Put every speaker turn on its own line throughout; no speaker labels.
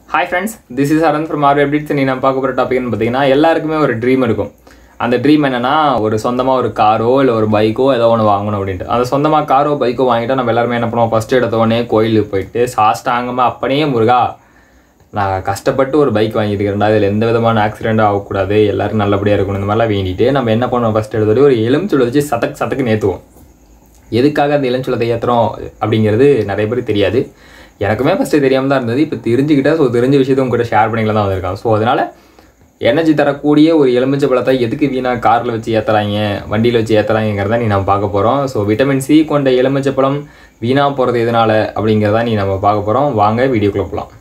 hi friends this is Aranth from our updates நீ நான் பார்க்க போகிற டாபிக்னு பார்த்தீங்கன்னா எல்லாருக்குமே ஒரு ட்ரீம் இருக்கும் அந்த ட்ரீம் என்னன்னா ஒரு சொந்தமாக ஒரு காரோ இல்லை ஒரு பைக்கோ ஏதோ ஒன்று வாங்கணும் அப்படின்ட்டு அந்த சொந்தமாக காரோ பைக்கோ வாங்கிட்டா நம்ம எல்லாருமே என்ன பண்ணுவோம் ஃபஸ்ட்டு எடுத்தோடனே கோயிலுக்கு போயிட்டு சாஷ்டாங்கமாக அப்படியே முருகா நான் கஷ்டப்பட்டு ஒரு பைக் வாங்கியிருக்கிறேன்டா இதில் எந்த விதமான ஆக்சிடென்ட்டும் ஆகக்கூடாது எல்லாரும் நல்லபடியாக இருக்கணும் இந்த மாதிரிலாம் வேண்டிட்டு நம்ம என்ன பண்ணுவோம் ஃபஸ்ட் எடுத்தோடய ஒரு எலுமிச்சுள்ள வச்சு சதக் சதக்கு நேற்றுவோம் எதுக்காக அந்த இளஞ்சொல்லத்தை ஏற்றுறோம் அப்படிங்கிறது நிறைய பேருக்கு தெரியாது எனக்குமே ஃபஸ்ட்டு தெரியாமல் தான் இருந்தது இப்போ தெரிஞ்சுக்கிட்டேன் ஸோ தெரிஞ்ச விஷயத்தை உங்ககிட்ட ஷேர் பண்ணிக்கலாம் தான் வந்திருக்கான் ஸோ அதனால் எனர்ஜி தரக்கூடிய ஒரு எலுமிச்சை பழத்தை எதுக்கு வீணாக காரில் வச்சு ஏற்றுறாங்க வண்டியில் வச்சு ஏற்றுறாங்கிறத நீ நம்ம பார்க்க போகிறோம் ஸோ விட்டமின் சி கொண்ட எலுமிச்சை பழம் வீணாக போகிறது எதனால் அப்படிங்கிறத நீ நம்ம பார்க்க போகிறோம் வாங்க வீடியோக்குள்ளே போகலாம்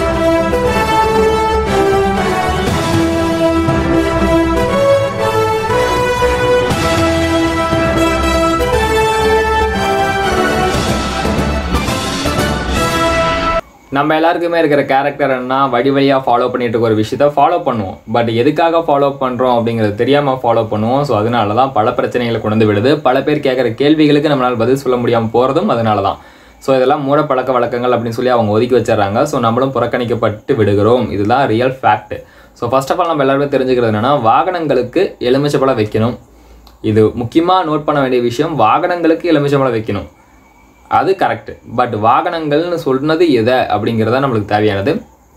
நம்ம எல்லாருக்குமே இருக்கிற கேரக்டர் என்ன வழி வழியாக ஃபாலோ பண்ணிட்டு இருக்க ஒரு விஷயத்த ஃபாலோ பண்ணுவோம் பட் எதுக்காக ஃபாலோ பண்ணுறோம் அப்படிங்கிறது தெரியாமல் ஃபாலோ பண்ணுவோம் ஸோ அதனால தான் பல பிரச்சனைகளை கொண்டு வந்து விடுது பல பேர் கேட்குற கேள்விகளுக்கு நம்மளால் பதில் சொல்ல முடியாமல் போகிறதும் அதனால தான் ஸோ இதெல்லாம் மூட பழக்க வழக்கங்கள் அப்படின்னு சொல்லி அவங்க ஒதுக்கி வச்சிடறாங்க ஸோ நம்மளும் புறக்கணிக்கப்பட்டு விடுகிறோம் இதுதான் real fact so first of all நம்ம எல்லாருமே தெரிஞ்சுக்கிறது என்னன்னா வாகனங்களுக்கு எலுமிச்சப்பழம் வைக்கணும் இது முக்கியமாக நோட் பண்ண வேண்டிய விஷயம் வாகனங்களுக்கு எலுமிச்சம்பழம் வைக்கணும் அது கரெக்ட் பட் வாகனங்கள்னு சொன்னது எதை அப்படிங்கிறத நம்மளுக்கு தேவையானது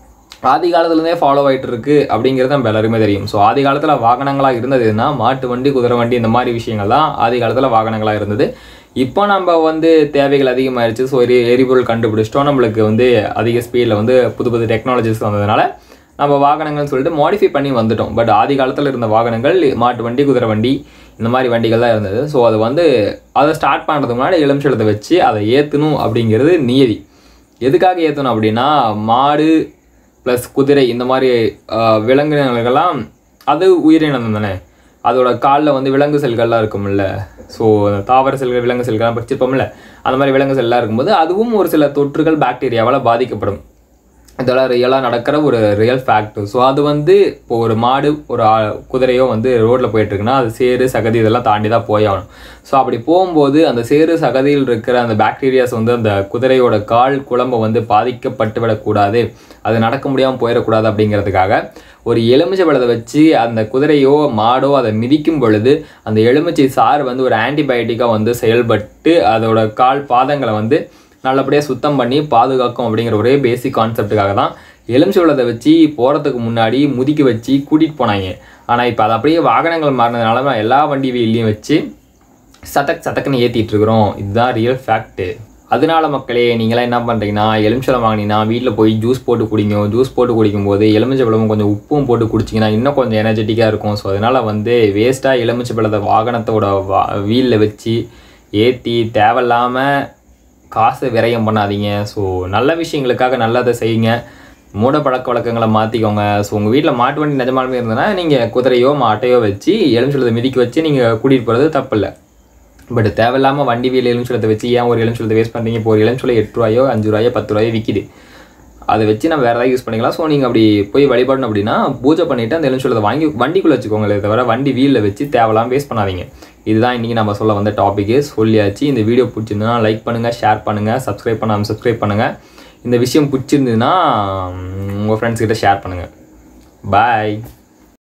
ஆதி காலத்துலேருந்தே ஃபாலோ ஆகிட்டு இருக்கு அப்படிங்கிறது நம்ம எல்லாருமே தெரியும் ஸோ ஆதி காலத்தில் வாகனங்களாக இருந்தது எதுனா மாட்டு வண்டி குதிரை வண்டி இந்த மாதிரி விஷயங்கள் தான் ஆதி காலத்தில் வாகனங்களாக இருந்தது இப்போ நம்ம வந்து தேவைகள் அதிகமாகிடுச்சு ஸோ எரி எரிபொருள் கண்டுபிடிச்சிட்டோம் நம்மளுக்கு வந்து அதிக ஸ்பீடில் வந்து புது புது டெக்னாலஜிஸ் வந்ததுனால நம்ம வாகனங்கள்னு சொல்லிட்டு மாடிஃபை பண்ணி வந்துட்டோம் பட் ஆதி காலத்தில் இருந்த வாகனங்கள் மாட்டு வண்டி குதிரை வண்டி இந்த மாதிரி வண்டிகள் தான் இருந்தது ஸோ அது வந்து அதை ஸ்டார்ட் பண்ணுறதுக்கு முன்னாடி எலுமிச்சலத்தை வச்சு அதை ஏற்றணும் அப்படிங்கிறது நியதி எதுக்காக ஏற்றணும் அப்படின்னா மாடு ப்ளஸ் குதிரை இந்த மாதிரி ஆஹ், விலங்கினங்கள்லாம் அது உயிரினம் தானே அதோட காலில் வந்து விலங்கு செல்கள்லாம் இருக்கும்ல ஸோ தாவர செல்கள் விலங்கு செல்கள்லாம் படிச்சிருப்போம்ல அந்த மாதிரி விலங்கு செல்லாம் இருக்கும்போது அதுவும் ஒரு சில தொற்றுகள் பாக்டீரியாவால் பாதிக்கப்படும் இதெல்லாம் ரியலாக நடக்கிற ஒரு ரியல் ஃபேக்ட் ஸோ அது வந்து இப்போ ஒரு மாடு ஒரு ஆ- குதிரையோ வந்து ரோட்டில் போயிட்டுருக்குன்னா அது சேறு சகதி இதெல்லாம் தாண்டி தான் போய் ஆகணும் ஸோ அப்படி போகும்போது அந்த சேறு சகதியில் இருக்கிற அந்த பாக்டீரியாஸ் வந்து அந்த குதிரையோட கால் குழம்பை வந்து பாதிக்கப்பட்டு விடக்கூடாது அது நடக்க முடியாமல் போயிடக்கூடாது அப்படிங்கிறதுக்காக ஒரு எலுமிச்சை பழத்தை வச்சு அந்த குதிரையோ மாடோ அதை மிதிக்கும் பொழுது அந்த எலுமிச்சை சாறு வந்து ஒரு ஆன்டிபயோட்டிக்காக வந்து செயல்பட்டு அதோட கால் பாதங்களை வந்து நல்லபடியாக சுத்தம் பண்ணி பாதுகாக்கும் அப்படிங்கிற ஒரே பேசிக் கான்செப்ட்டுக்காக தான் எலுமிச்சை பழத்தை வச்சு போகிறதுக்கு முன்னாடி முதிக்க வச்சு கூட்டிகிட்டு போனாங்க ஆனால் இப்போ அது அப்படியே வாகனங்கள் மாறினதுனால எல்லா வண்டி வீல்லையும் வச்சு சதக் சதக்குன்னு ஏற்றிட்டு இருக்கிறோம் இதுதான் ரியல் ஃபேக்ட்டு அதனால மக்களே நீங்களாம் என்ன பண்ணுறீங்கன்னா எலுமிச்சலம் வாங்கினீங்கன்னா வீட்டில் போய் ஜூஸ் போட்டு குடிங்க ஜூஸ் போட்டு குடிக்கும்போது எலுமிச்சை பழமும் கொஞ்சம் உப்பும் போட்டு குடிச்சிங்கன்னா இன்னும் கொஞ்சம் எனர்ஜெட்டிக்காக இருக்கும் ஸோ அதனால் வந்து வேஸ்ட்டாக எலுமிச்சை பழத்தை வாகனத்தோட வா வீலில் வச்சு ஏற்றி தேவையில்லாமல் காசு விரயம் பண்ணாதீங்க ஸோ நல்ல விஷயங்களுக்காக நல்லதை செய்யுங்க மூட பழக்க வழக்கங்களை மாற்றிக்கோங்க ஸோ உங்கள் வீட்டில் மாட்டு வண்டி நிஜமாலுமே இருந்ததுன்னா நீங்கள் குதிரையோ மாட்டையோ வச்சு எலுமிச்சலத்தை மிதிக்க வச்சு நீங்கள் கூட்டிகிட்டு போகிறது தப்பில்லை பட் தேவையில்லாமல் வண்டி வீல் எலுமிச்சலத்தை வச்சு ஏன் ஒரு எலுமிச்சலத்தை வேஸ்ட் பண்ணுறீங்க இப்போ ஒரு எலுமிச்சலை எட்டு ரூபாயோ அஞ்சு ரூபாயோ பத்து ரூபாயோ விற்கிது அதை வச்சு நம்ம வேறு ஏதாவது யூஸ் பண்ணிக்கலாம் ஸோ நீங்கள் அப்படி போய் வழிபடணும் அப்படின்னா பூஜை பண்ணிவிட்டு அந்த எலுமிச்சலத்தை வாங்கி வண்டிக்குள்ளே வச்சுக்கோங்களே தவிர வண்டி வீலில் வச்சு தேவையில்லாமல் வேஸ்ட் பண்ணாதீங்க இதுதான் இன்றைக்கி நம்ம சொல்ல வந்த டாப்பிக்கு சொல்லியாச்சு இந்த வீடியோ பிடிச்சிருந்ததுன்னா லைக் பண்ணுங்கள் ஷேர் பண்ணுங்கள் சப்ஸ்கிரைப் பண்ணாமல் சப்ஸ்கிரைப் பண்ணுங்கள் இந்த விஷயம் பிடிச்சிருந்ததுன்னா உங்கள் ஃப்ரெண்ட்ஸ் கிட்ட ஷேர் பண்ணுங்கள் பாய்